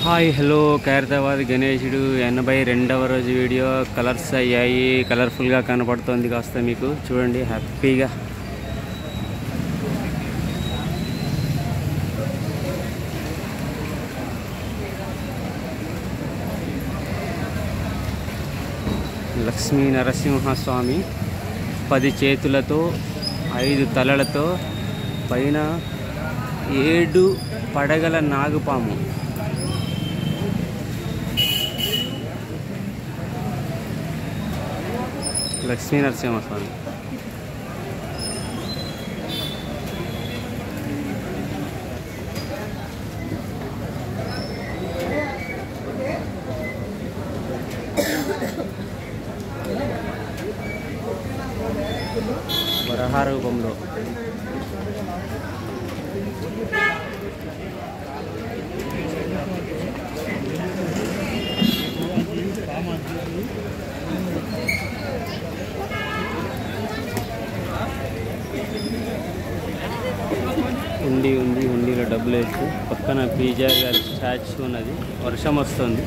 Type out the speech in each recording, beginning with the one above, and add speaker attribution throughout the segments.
Speaker 1: Hi hello Khairatabad గణేశుడు ఎనభై రెండవ రోజు వీడియో కలర్స్ అయ్యాయి కలర్ఫుల్గా కనపడుతోంది కాస్త మీకు చూడండి హ్యాపీగా లక్ష్మీ నరసింహస్వామి పది చేతులతో ఐదు తలలతో పైన ఏడు పడగల నాగుపాము లక్ష్మీ నరసింహస్వామి వరహ రూపంలో ఉండి ఉంది ఉండిలో డబ్బులు వేస్తూ పక్కన పీజార్ గారి స్టాచ్యూ ఉన్నది వర్షం వస్తుంది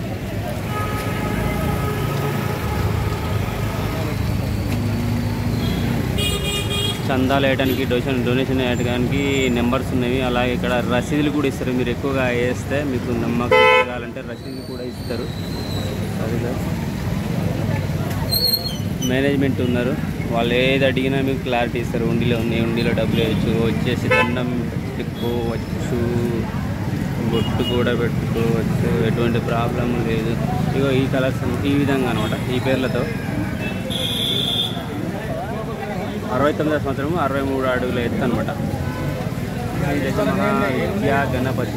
Speaker 1: చందాలు వేయడానికి డొనేషన్ డొనేషన్ వేయడానికి నెంబర్స్ ఉన్నవి అలాగే ఇక్కడ రసీదులు కూడా ఇస్తారు మీరు ఎక్కువగా వేస్తే మీకు నమ్మకం కలగాలంటే రసీదులు కూడా ఇస్తారు అదిగా మేనేజ్మెంట్ ఉన్నారు వాళ్ళు ఏది అడిగినా మీకు క్లారిటీ ఇస్తారు ఉండిలో ఉన్నాయి ఉండిలో డబ్బులు వేయచ్చు వచ్చేసి దండం పెట్టుకోవచ్చు బొట్టు కూడా పెట్టుకోవచ్చు ఎటువంటి ప్రాబ్లం లేదు ఇగో ఈ కలర్స్ ఈ విధంగా అనమాట ఈ పేర్లతో అరవై తొమ్మిదో సంవత్సరము అరవై మూడు అడుగుల ఎత్తు అనమాట విద్యా గణపతి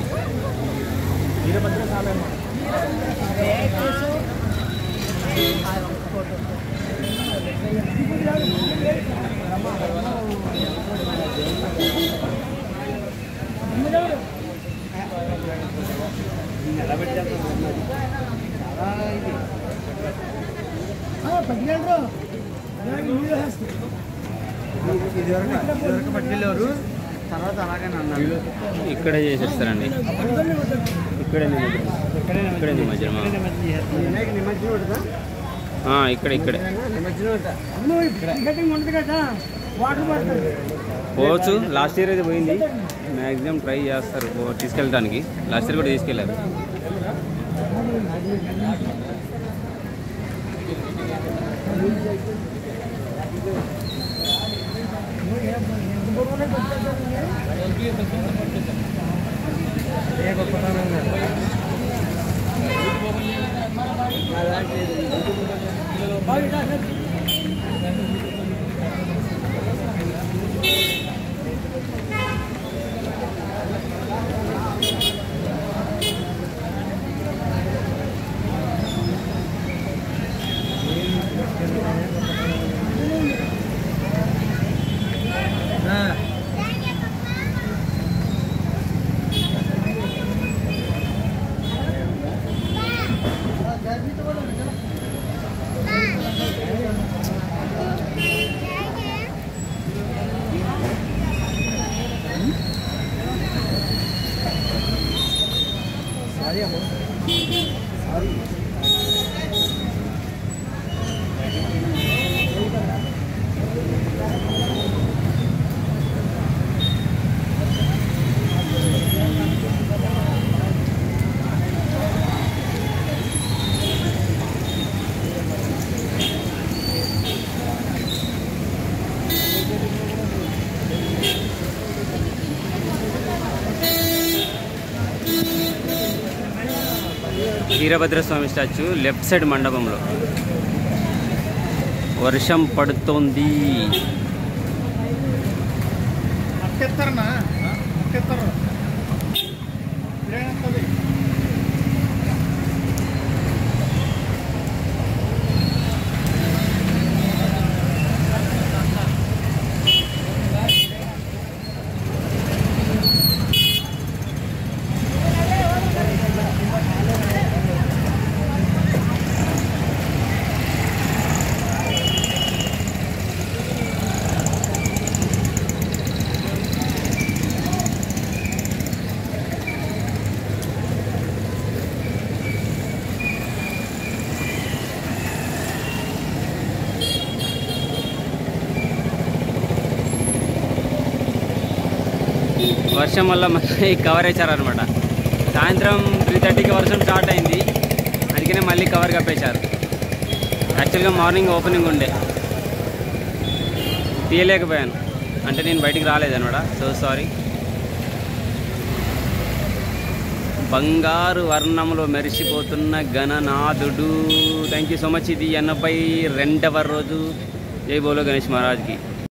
Speaker 2: ఇదివరకు ఇదివరకు పట్టుకెళ్ళేవారు తర్వాత అలాగని అన్నారు
Speaker 1: ఇక్కడే చేసేస్తారండి ఇక్కడే నిమజ్జనం ఇక్కడే నిమజ్జనం
Speaker 2: వినాయక నిమజ్జనం ఉంటుందా
Speaker 1: ఆ, ఇక్కడ ఇక్కడే
Speaker 2: నిమజ్జనం ఉంటుందా
Speaker 3: టికెటింగ్ ఉంటుంది కదా వాటర్ పడుతుంది
Speaker 1: పోవచ్చు లాస్ట్ ఇయర్ అయితే పోయింది మ్యాక్సిమం ట్రై చేస్తారు పో- తీసుకెళ్ళడానికి లాస్ట్ ఇయర్ కూడా తీసుకెళ్ళారు
Speaker 2: ఏ గొప్పతనం లేదు. ఆ. సారీ అమ్మ sorry
Speaker 1: Veerabhadraswamy statue left side మండపంలో వర్షం పడుతోంది
Speaker 3: అట్టెత్తరనా అట్టెత్తరు ఇదేనంతది
Speaker 1: ఆ వర్షం వల్ల మళ్ళీ కవర్ వేశారనమాట సాయంత్రం త్రీ థర్టీకి వర్షం స్టార్ట్ అయింది అందుకనే మళ్ళీ కవర్ కప్పేశారు యాక్చువల్గా మార్నింగ్ ఓపెనింగ్ ఉండే తీయలేకపోయాను అంటే నేను బయటికి రాలేదనమాట సో సారీ బంగారు వర్ణంలో మెరిసిపోతున్న గణనాథుడు థ్యాంక్ యూ సో మచ్ ఇది ఎనభై రెండవ రోజు జై బోలో గణేష్ మహారాజ్కి